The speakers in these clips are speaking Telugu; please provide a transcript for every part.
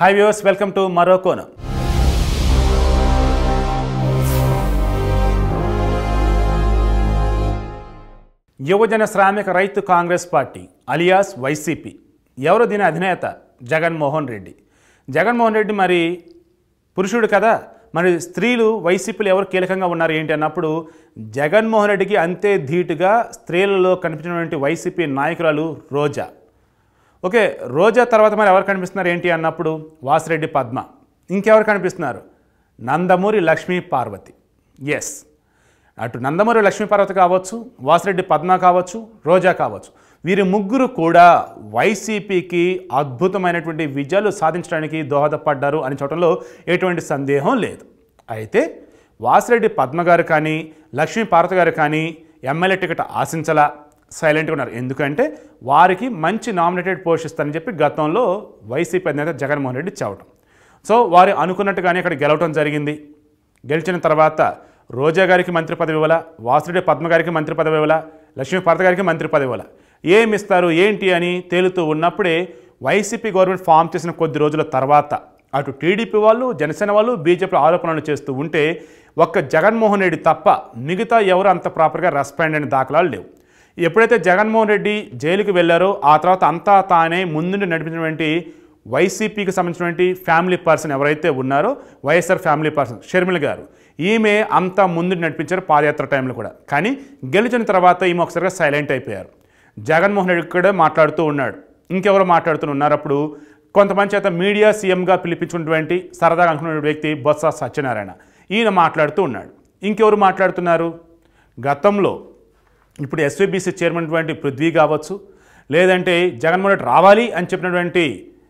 హాయ్ వ్యూవర్స్ వెల్కమ్ టు మరో కోణం యువజన శ్రామిక రైతు కాంగ్రెస్ పార్టీ అలియాస్ వైసీపీ ఎవరు దీని అధినేత జగన్మోహన్ రెడ్డి జగన్మోహన్ రెడ్డి మరి పురుషుడు కదా మరి స్త్రీలు వైసీపీలో ఎవరు కీలకంగా ఉన్నారు ఏంటి అన్నప్పుడు జగన్మోహన్ రెడ్డికి అంతే ధీటుగా స్త్రీలలో కనిపించినటువంటి వైసీపీ నాయకురాలు రోజా ఓకే రోజా తర్వాత మరి ఎవరు కనిపిస్తున్నారు ఏంటి అన్నప్పుడు వాసిరెడ్డి పద్మ ఇంకెవరు కనిపిస్తున్నారు నందమూరి లక్ష్మీ పార్వతి ఎస్ అటు నందమూరి లక్ష్మీ పార్వతి కావచ్చు వాసిరెడ్డి పద్మ కావచ్చు రోజా కావచ్చు వీరి ముగ్గురు కూడా వైసీపీకి అద్భుతమైనటువంటి విజయాలు సాధించడానికి దోహదపడ్డారు అని చెప్పడంలో ఎటువంటి సందేహం లేదు అయితే వాసిరెడ్డి పద్మ గారు కానీ లక్ష్మీ పార్వతి గారు కానీ ఎమ్మెల్యే టికెట్ ఆశించలా సైలెంట్గా ఉన్నారు ఎందుకంటే వారికి మంచి నామినేటెడ్ పోషిస్తారని చెప్పి గతంలో వైసీపీ అధినేత జగన్మోహన్ రెడ్డి చెప్పడం సో వారు అనుకున్నట్టుగానే ఇక్కడ గెలవటం జరిగింది గెలిచిన తర్వాత రోజా గారికి మంత్రి పదవి ఇవ్వాల వాసురెడ్డి పద్మ గారికి మంత్రి పదవి ఇవ్వాల లక్ష్మీపార్త గారికి మంత్రి పదవి ఇవ్వాల ఏమి ఇస్తారు ఏంటి అని తేలుతూ ఉన్నప్పుడే వైసీపీ గవర్నమెంట్ ఫామ్ చేసిన కొద్ది రోజుల తర్వాత అటు టీడీపీ వాళ్ళు జనసేన వాళ్ళు బీజేపీ ఆరోపణలు చేస్తూ ఉంటే ఒక్క జగన్మోహన్ రెడ్డి తప్ప మిగతా ఎవరు అంత ప్రాపర్గా రెస్పాండ్ అయిన దాఖలాలు లేవు ఎప్పుడైతే జగన్మోహన్ రెడ్డి జైలుకి వెళ్ళారో ఆ తర్వాత అంతా తానే ముందుండి నడిపినటువంటి వైసీపీకి సంబంధించినటువంటి ఫ్యామిలీ పర్సన్ ఎవరైతే ఉన్నారో వైఎస్ఆర్ ఫ్యామిలీ పర్సన్ షర్మిల గారు ఈమె అంతా ముందు నడిపించారు పాదయాత్ర టైంలో కూడా కానీ గెలిచిన తర్వాత ఈమె ఒకసారిగా సైలెంట్ అయిపోయారు జగన్మోహన్ రెడ్డి కూడా మాట్లాడుతూ ఉన్నాడు ఇంకెవరు మాట్లాడుతూ ఉన్నారు అప్పుడు కొంతమంది చేత మీడియా సీఎంగా పిలిపించినటువంటి సరదాగా అనుకున్న వ్యక్తి బొత్స సత్యనారాయణ ఈయన మాట్లాడుతూ ఉన్నాడు ఇంకెవరు మాట్లాడుతున్నారు గతంలో ఇప్పుడు ఎస్వీబీసీ చైర్మన్ అటువంటి పృథ్వీ కావచ్చు లేదంటే జగన్మోహన్ రెడ్డి రావాలి అని చెప్పినటువంటి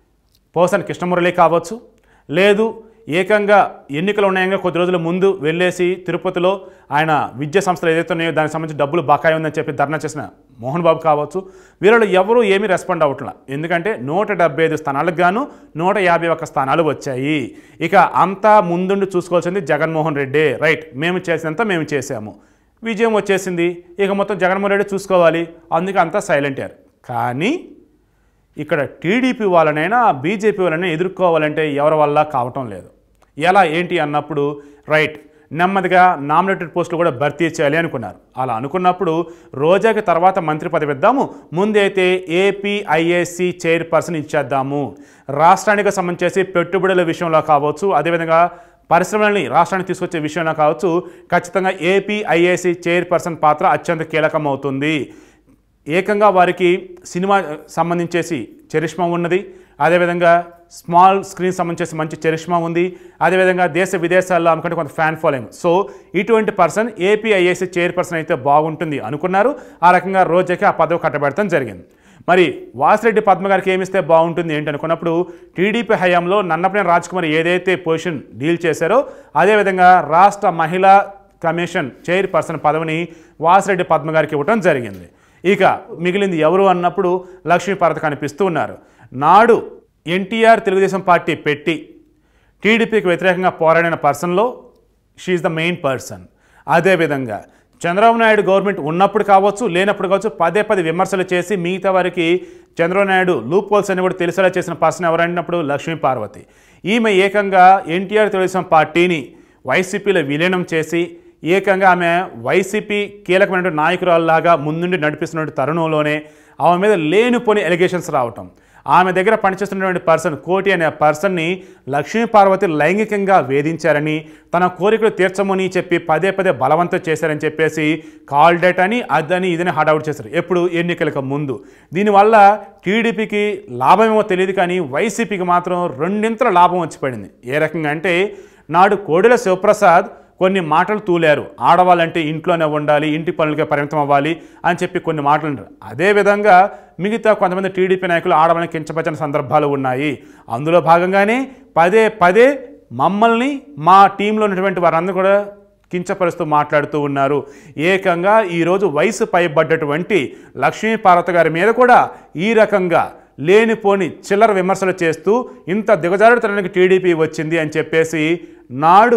పోసన్ కృష్ణమురళి కావచ్చు లేదు ఏకంగా ఎన్నికలు ఉన్నాయంగా కొద్ది రోజుల ముందు వెళ్ళేసి తిరుపతిలో ఆయన విద్యా సంస్థలు ఏదైతే ఉన్నాయో దానికి సంబంధించి డబ్బులు బకాయి ఉందని చెప్పి ధర్నా చేసిన మోహన్ బాబు కావచ్చు వీళ్ళు ఎవరూ ఏమీ రెస్పాండ్ అవ్వట్లా ఎందుకంటే నూట డెబ్బై ఐదు స్థానాలకు గాను నూట యాభై ఒక్క స్థానాలు వచ్చాయి ఇక అంతా ముందుండి చూసుకోవాల్సింది జగన్మోహన్ రెడ్డి రైట్ మేము చేసినంత మేము చేసాము విజయం వచ్చేసింది ఇక మొత్తం జగన్మోహన్ రెడ్డి చూసుకోవాలి అందుకే అంతా సైలెంట్ అయ్యారు కానీ ఇక్కడ టీడీపీ వాళ్ళనైనా బీజేపీ వాళ్ళనైనా ఎదుర్కోవాలంటే ఎవరి వల్ల కావటం లేదు ఎలా ఏంటి అన్నప్పుడు రైట్ నెమ్మదిగా నామినేటెడ్ పోస్టులు కూడా భర్తీ చేయాలి అనుకున్నారు అలా అనుకున్నప్పుడు రోజాకి తర్వాత మంత్రి పదవి ఇద్దాము ముందైతే ఏపీఐఏసి చైర్పర్సన్ ఇచ్చేద్దాము రాష్ట్రానికి సంబంధించేసి పెట్టుబడుల విషయంలో కావచ్చు అదేవిధంగా పరిశ్రమలని రాష్ట్రానికి తీసుకొచ్చే విషయంలో కావచ్చు ఖచ్చితంగా ఏపీఐఏసి చైర్పర్సన్ పాత్ర అత్యంత కీలకం అవుతుంది ఏకంగా వారికి సినిమా సంబంధించేసి చరిష్మా ఉన్నది అదేవిధంగా స్మాల్ స్క్రీన్ సంబంధించేసి మంచి చరిష్మా ఉంది అదేవిధంగా దేశ విదేశాల్లో ఆమెకంటే కొంత ఫ్యాన్ ఫాలోయింగ్ సో ఇటువంటి పర్సన్ ఏపీఐఏసీ చైర్పర్సన్ అయితే బాగుంటుంది అనుకున్నారు ఆ రకంగా రోజుకి ఆ పదవి కట్టబెడతాం జరిగింది మరి వాసిరెడ్డి పద్మ గారికి ఏమిస్తే బాగుంటుంది ఏంటి అనుకున్నప్పుడు టీడీపీ హయాంలో నన్నపనేని రాజ్కుమార్ ఏదైతే పొజిషన్ డీల్ చేశారో అదేవిధంగా రాష్ట్ర మహిళా కమిషన్ చైర్పర్సన్ పదవిని వాసిరెడ్డి పద్మ గారికి ఇవ్వటం జరిగింది ఇక మిగిలింది ఎవరు అన్నప్పుడు లక్ష్మీపార్వత కనిపిస్తూ ఉన్నారు నాడు ఎన్టీఆర్ తెలుగుదేశం పార్టీ పెట్టి టీడీపీకి వ్యతిరేకంగా పోరాడిన పర్సన్లో షీఈ్ ద మెయిన్ పర్సన్ అదేవిధంగా చంద్రబాబు నాయుడు గవర్నమెంట్ ఉన్నప్పుడు కావచ్చు లేనప్పుడు కావచ్చు పదే పదే విమర్శలు చేసి మిగతా వారికి చంద్రబాబు నాయుడు లూప్ హోల్స్ అని కూడా తెలిసేలా చేసిన పర్సన్ ఎవరైనప్పుడు లక్ష్మీ పార్వతి ఈమె ఏకంగా ఎన్టీఆర్ తెలుగుదేశం పార్టీని వైసీపీలో విలీనం చేసి ఏకంగా ఆమె వైసీపీ కీలకమైనటువంటి నాయకురాల్లాగా ముందుండి నడిపిస్తున్న తరుణంలోనే ఆమె మీద లేనిపోని ఎలిగేషన్స్ రావటం ఆమె దగ్గర పనిచేస్తున్నటువంటి పర్సన్ కోటి అనే పర్సన్ని లక్ష్మీ పార్వతి లైంగికంగా వేధించారని తన కోరికలు తీర్చమని చెప్పి పదే పదే బలవంతం చేశారని చెప్పేసి కాల్ డేట్ అని అదని ఇదని హడావుట్ చేశారు ఎప్పుడు ఎన్నికలకు ముందు దీనివల్ల టీడీపీకి లాభమేమో తెలియదు కానీ వైసీపీకి మాత్రం రెండింతల లాభం వచ్చి పడింది ఏ రకంగా అంటే నాడు కోడెల శివప్రసాద్ కొన్ని మాటలు తూలారు ఆడవాళ్ళంటే ఇంట్లోనే ఉండాలి ఇంటి పనులకే పరిమితం అవ్వాలి అని చెప్పి కొన్ని మాటలు అంటారు అదేవిధంగా మిగతా కొంతమంది టీడీపీ నాయకులు ఆడవాళ్ళని కించపరిచిన సందర్భాలు ఉన్నాయి అందులో భాగంగానే పదే పదే మమ్మల్ని మా టీంలో ఉన్నటువంటి వారందరూ కూడా కించపరుస్తూ మాట్లాడుతూ ఉన్నారు ఏకంగా ఈరోజు వయసు పైబడ్డటువంటి లక్ష్మీ పార్వతి గారి మీద కూడా ఈ రకంగా లేనిపోని చిల్లర విమర్శలు చేస్తూ ఇంత దిగజారుతనానికి టీడీపీ వచ్చింది అని చెప్పేసి నాడు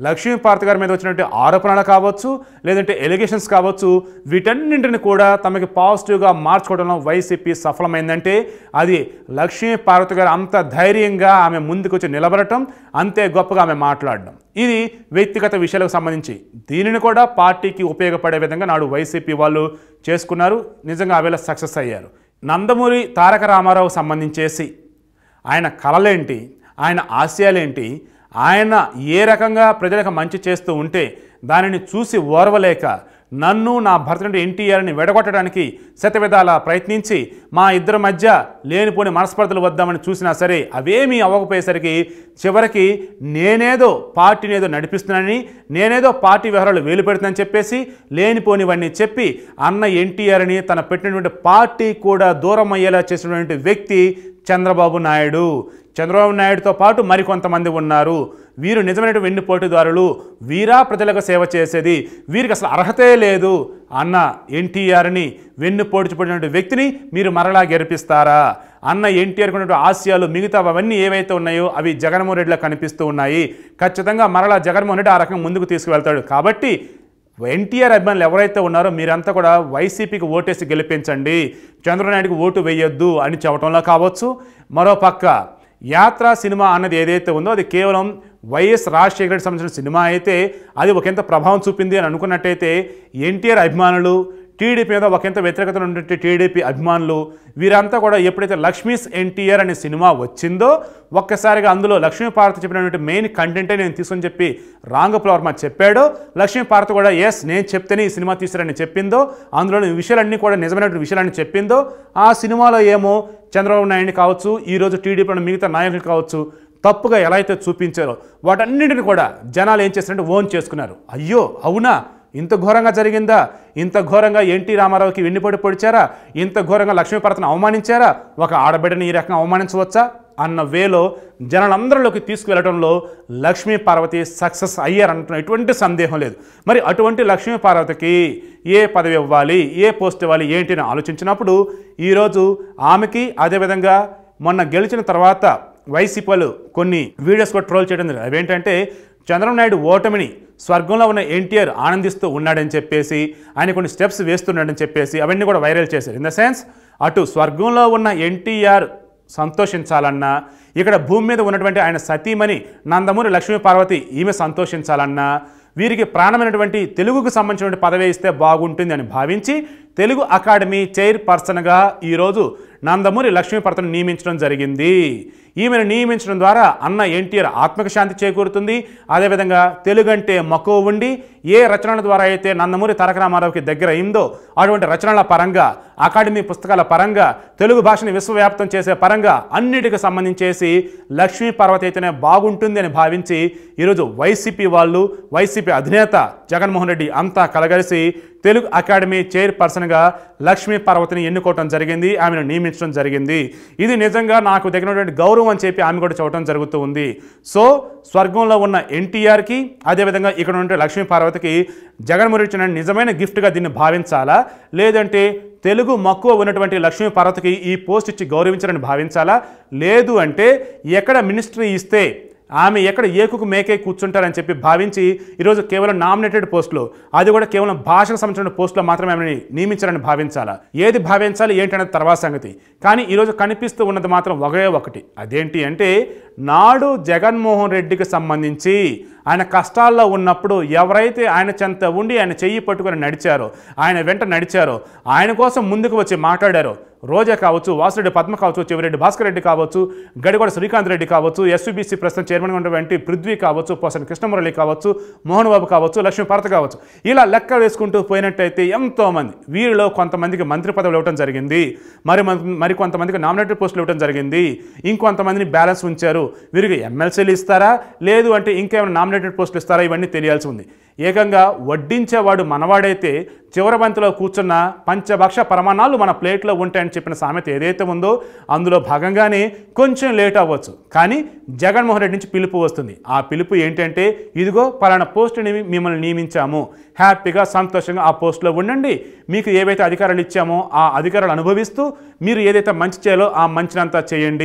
లక్ష్మీపార్తి గారి మీద వచ్చినటువంటి ఆరోపణలు కావచ్చు లేదంటే ఎలిగేషన్స్ కావచ్చు వీటన్నింటిని కూడా తమకి పాజిటివ్గా మార్చుకోవడంలో వైసీపీ సఫలమైందంటే అది లక్ష్మీపార్వతి గారు అంత ధైర్యంగా ఆమె ముందుకు వచ్చి నిలబడటం అంతే గొప్పగా ఆమె మాట్లాడడం ఇది వ్యక్తిగత విషయాలకు సంబంధించి దీనిని కూడా పార్టీకి ఉపయోగపడే విధంగా నాడు వైసీపీ వాళ్ళు చేసుకున్నారు నిజంగా ఆవేళ సక్సెస్ అయ్యారు నందమూరి తారక రామారావు సంబంధించేసి ఆయన కళలేంటి ఆయన ఆశయాలేంటి ఆయన ఏ రకంగా ప్రజలకు మంచి చేస్తూ ఉంటే దానిని చూసి ఓర్వలేక నన్ను నా భర్తనుడి ఎన్టీఆర్ని వెడగొట్టడానికి శతవిధాల ప్రయత్నించి మా ఇద్దరి మధ్య లేనిపోని మనస్పర్ధలు వద్దామని చూసినా సరే అవేమీ అవ్వకపోయేసరికి చివరికి నేనేదో పార్టీని ఏదో నడిపిస్తున్నానని నేనేదో పార్టీ వ్యవహారాలు వేలు పెడుతున్నానని చెప్పేసి లేనిపోనివన్నీ చెప్పి అన్న ఎన్టీఆర్ని తన పెట్టినటువంటి పార్టీ కూడా దూరం అయ్యేలా చేసినటువంటి వ్యక్తి చంద్రబాబు నాయుడు చంద్రబాబు నాయుడుతో పాటు మరికొంతమంది ఉన్నారు వీరు నిజమైన వెన్ను పోటీదారులు వీరా ప్రజలకు సేవ చేసేది వీరికి అసలు అర్హతే లేదు అన్న ఎన్టీఆర్ని వెన్ను పోటీపడినటువంటి వ్యక్తిని మీరు మరలా గెలిపిస్తారా అన్న ఎన్టీఆర్ ఉన్నటువంటి ఆశయాలు మిగతా అవన్నీ ఏవైతే ఉన్నాయో అవి జగన్మోహన్ రెడ్డిలో కనిపిస్తూ ఉన్నాయి ఖచ్చితంగా మరలా జగన్మోహన్ రెడ్డి ఆ రకంగా ముందుకు తీసుకువెళ్తాడు కాబట్టి ఎన్టీఆర్ అభిమానులు ఎవరైతే ఉన్నారో మీరంతా కూడా వైసీపీకి ఓటేసి గెలిపించండి చంద్రనాయుడికి ఓటు వేయొద్దు అని చెప్పడంలో కావచ్చు మరోపక్క యాత్ర సినిమా అన్నది ఏదైతే ఉందో అది కేవలం వైఎస్ రాజశేఖర రెడ్డి సంబంధించిన సినిమా అయితే అది ఒకంత ప్రభావం చూపింది అని అనుకున్నట్టయితే ఎన్టీఆర్ అభిమానులు టీడీపీ మీద ఒకంత వ్యతిరేకత ఉన్నటువంటి టీడీపీ అభిమానులు వీరంతా కూడా ఎప్పుడైతే లక్ష్మీస్ ఎన్టీఆర్ అనే సినిమా వచ్చిందో ఒక్కసారిగా అందులో లక్ష్మీపార్వతి చెప్పినటువంటి మెయిన్ కంటెంటే నేను తీసుకొని చెప్పి రాంగ వర్మ చెప్పాడో లక్ష్మీపార్వతి కూడా ఎస్ నేను చెప్తేనే ఈ సినిమా తీసారని చెప్పిందో అందులోని విషయాలన్నీ కూడా నిజమైనటువంటి విషయాలన్నీ చెప్పిందో ఆ సినిమాలో ఏమో చంద్రబాబు నాయుడిని కావచ్చు ఈరోజు టీడీపీలో మిగతా నాయకులు కావచ్చు తప్పుగా ఎలా అయితే చూపించారో వాటన్నింటిని కూడా జనాలు ఏం చేస్తారంటే ఓన్ చేసుకున్నారు అయ్యో అవునా ఇంత ఘోరంగా జరిగిందా ఇంత ఘోరంగా ఎన్టీ రామారావుకి వెన్నుపడి పొడిచారా ఇంత ఘోరంగా లక్ష్మీపర్వతను అవమానించారా ఒక ఆడబిడ్డని ఈ రకంగా అవమానించవచ్చా అన్న వేలో జనాలందరిలోకి తీసుకువెళ్ళడంలో లక్ష్మీ పార్వతి సక్సెస్ అయ్యారంటున్న ఎటువంటి సందేహం లేదు మరి అటువంటి లక్ష్మీ పార్వతికి ఏ పదవి ఇవ్వాలి ఏ పోస్ట్ ఇవ్వాలి ఏంటి అని ఆలోచించినప్పుడు ఈరోజు ఆమెకి అదేవిధంగా మొన్న గెలిచిన తర్వాత వైసీపీ వాళ్ళు కొన్ని వీడియోస్ కూడా ట్రోల్ చేయడం జరిగింది అవేంటంటే చంద్రబాబు నాయుడు ఓటమిని స్వర్గంలో ఉన్న ఎన్టీఆర్ ఆనందిస్తూ ఉన్నాడని చెప్పేసి ఆయన కొన్ని స్టెప్స్ వేస్తున్నాడని చెప్పేసి అవన్నీ కూడా వైరల్ చేశారు ఇన్ ద సెన్స్ అటు స్వర్గంలో ఉన్న ఎన్టీఆర్ సంతోషించాలన్నా ఇక్కడ భూమి మీద ఉన్నటువంటి ఆయన సతీమణి నందమూరి లక్ష్మీ పార్వతి ఈమె సంతోషించాలన్నా వీరికి ప్రాణమైనటువంటి తెలుగుకు సంబంధించినటువంటి పదవి ఇస్తే బాగుంటుంది అని భావించి తెలుగు అకాడమీ చైర్పర్సన్గా ఈరోజు నందమూరి లక్ష్మీపర్తను నియమించడం జరిగింది ఈమెను నియమించడం ద్వారా అన్న ఎన్టీఆర్ ఆత్మక శాంతి చేకూరుతుంది అదేవిధంగా తెలుగు అంటే మక్కువ ఉండి ఏ రచనల ద్వారా అయితే నందమూరి తారక రామారావుకి దగ్గర అయిందో అటువంటి రచనల పరంగా అకాడమీ పుస్తకాల పరంగా తెలుగు భాషని విశ్వవ్యాప్తం చేసే పరంగా అన్నిటికి సంబంధించేసి లక్ష్మీ పార్వతి అయితేనే బాగుంటుంది అని భావించి ఈరోజు వైసీపీ వాళ్ళు వైసీపీ అధినేత జగన్మోహన్ రెడ్డి అంతా కలగలిసి తెలుగు అకాడమీ చైర్పర్సన్గా లక్ష్మీ పార్వతిని ఎన్నుకోవటం జరిగింది ఆమెను నియమించడం జరిగింది ఇది నిజంగా నాకు దగ్గరటువంటి గౌరవం అని చెప్పి ఆమె కూడా చెప్పడం జరుగుతూ ఉంది సో స్వర్గంలో ఉన్న ఎన్టీఆర్కి అదేవిధంగా ఇక్కడ ఉండే లక్ష్మీ పార్వతికి జగన్మోహన్ రెడ్డి ఇచ్చిన నిజమైన గిఫ్ట్గా దీన్ని భావించాలా లేదంటే తెలుగు మక్కువ ఉన్నటువంటి లక్ష్మీ పార్వతికి ఈ పోస్ట్ ఇచ్చి గౌరవించాలని భావించాలా లేదు అంటే ఎక్కడ మినిస్ట్రీ ఇస్తే ఆమె ఎక్కడ ఏకుకు మేకే కూర్చుంటారని చెప్పి భావించి ఈరోజు కేవలం నామినేటెడ్ పోస్టులు అది కూడా కేవలం భాషకు సంబంధించిన పోస్టులో మాత్రమే ఆమెని నియమించాలని భావించాలా ఏది భావించాలి ఏంటనేది తర్వాత సంగతి కానీ ఈరోజు కనిపిస్తూ ఉన్నది మాత్రం ఒకే ఒకటి అదేంటి అంటే నాడు జగన్మోహన్ రెడ్డికి సంబంధించి ఆయన కష్టాల్లో ఉన్నప్పుడు ఎవరైతే ఆయన చెంత ఉండి ఆయన చెయ్యి పట్టుకొని నడిచారో ఆయన వెంట నడిచారో ఆయన కోసం ముందుకు వచ్చి మాట్లాడారో రోజా కావచ్చు వాసురెడ్డి పద్మ కావచ్చు చివరెడ్డి భాస్కర్ రెడ్డి కావచ్చు గడిగొడ శ్రీకాంత్ రెడ్డి కావచ్చు ఎస్వీబీసీ ప్రస్తుతం చైర్మన్గా ఉన్నటువంటి పృథ్వీ కావచ్చు పోసన్ కృష్ణమురళి కావచ్చు మోహన్ బాబు కావచ్చు లక్ష్మీ భారత్ కావచ్చు ఇలా లెక్క వేసుకుంటూ పోయినట్టయితే ఎంతోమంది వీరిలో కొంతమందికి మంత్రి పదవులు ఇవ్వడం జరిగింది మరి మన- మరి కొంతమందికి నామినేటెడ్ పోస్టులు ఇవ్వడం జరిగింది ఇంకొంతమందిని బ్యాలెన్స్ ఉంచారు వీరికి ఎమ్మెల్సీలు ఇస్తారా లేదు అంటే ఇంకేమైనా నామినేటెడ్ పోస్టులు ఇస్తారా ఇవన్నీ తెలియాల్సి ఉంది ఏకంగా వడ్డించేవాడు మనవాడైతే చివరి బంతిలో కూర్చున్న పంచభక్ష పరమాణాలు మన ప్లేట్లో ఉంటాయని చెప్పిన సామెత ఏదైతే ఉందో అందులో భాగంగానే కొంచెం లేట్ అవ్వచ్చు కానీ జగన్మోహన్ రెడ్డి నుంచి పిలుపు వస్తుంది ఆ పిలుపు ఏంటంటే ఇదిగో పలానా పోస్టుని మిమ్మల్ని నియమించాము హ్యాపీగా సంతోషంగా ఆ పోస్టులో ఉండండి మీకు ఏవైతే అధికారాలు ఇచ్చామో ఆ అధికారాలు అనుభవిస్తూ మీరు ఏదైతే మంచి చేయాలో ఆ మంచినంతా చేయండి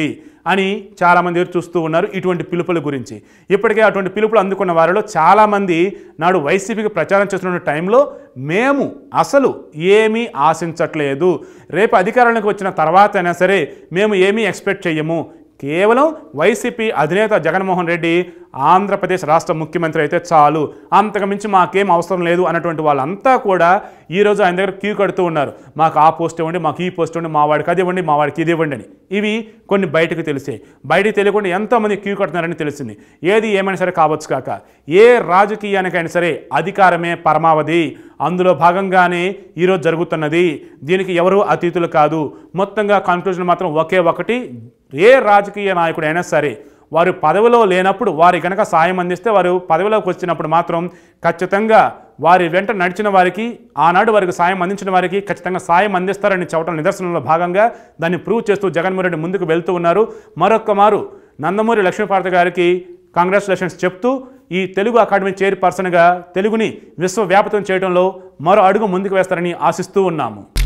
అని చాలామంది ఎదురు చూస్తూ ఉన్నారు ఇటువంటి పిలుపుల గురించి ఇప్పటికే అటువంటి పిలుపులు అందుకున్న వారిలో చాలామంది నాడు వైసీపీకి ప్రచారం చేస్తున్న టైంలో మేము అసలు ఏమీ ఆశించట్లేదు రేపు అధికారంలోకి వచ్చిన తర్వాత అయినా సరే మేము ఏమీ ఎక్స్పెక్ట్ చెయ్యము కేవలం వైసీపీ అధినేత జగన్మోహన్ రెడ్డి ఆంధ్రప్రదేశ్ రాష్ట్ర ముఖ్యమంత్రి అయితే చాలు అంతకు మించి మాకేం అవసరం లేదు అన్నటువంటి వాళ్ళంతా కూడా ఈరోజు ఆయన దగ్గర క్యూ కడుతూ ఉన్నారు మాకు ఆ పోస్ట్ ఇవ్వండి మాకు ఈ పోస్ట్ ఇవ్వండి మా వాడికి అది ఇవ్వండి మా వాడికి ఇది ఇవ్వండి అని ఇవి కొన్ని బయటకు తెలిసాయి బయటికి తెలియకుండా ఎంతోమంది క్యూ కడుతున్నారని తెలిసింది ఏది ఏమైనా సరే కావచ్చు కాక ఏ రాజకీయానికైనా సరే అధికారమే పరమావధి అందులో భాగంగానే ఈరోజు జరుగుతున్నది దీనికి ఎవరు అతీతులు కాదు మొత్తంగా కన్క్లూజన్ మాత్రం ఒకే ఒకటి ఏ రాజకీయ నాయకుడైనా సరే వారు పదవిలో లేనప్పుడు వారి కనుక సాయం అందిస్తే వారు పదవిలోకి వచ్చినప్పుడు మాత్రం ఖచ్చితంగా వారి వెంట నడిచిన వారికి ఆనాడు వారికి సాయం అందించిన వారికి ఖచ్చితంగా సాయం అందిస్తారని చెప్పడం నిదర్శనంలో భాగంగా దాన్ని ప్రూవ్ చేస్తూ జగన్మోహన్ రెడ్డి ముందుకు వెళ్తూ ఉన్నారు మరొక్క మారు నందమూరి లక్ష్మీపార్వతి గారికి కంగ్రాచులేషన్స్ చెప్తూ ఈ తెలుగు అకాడమీ చైర్పర్సన్గా తెలుగుని విశ్వవ్యాప్తం చేయడంలో మరో అడుగు ముందుకు వేస్తారని ఆశిస్తూ ఉన్నాము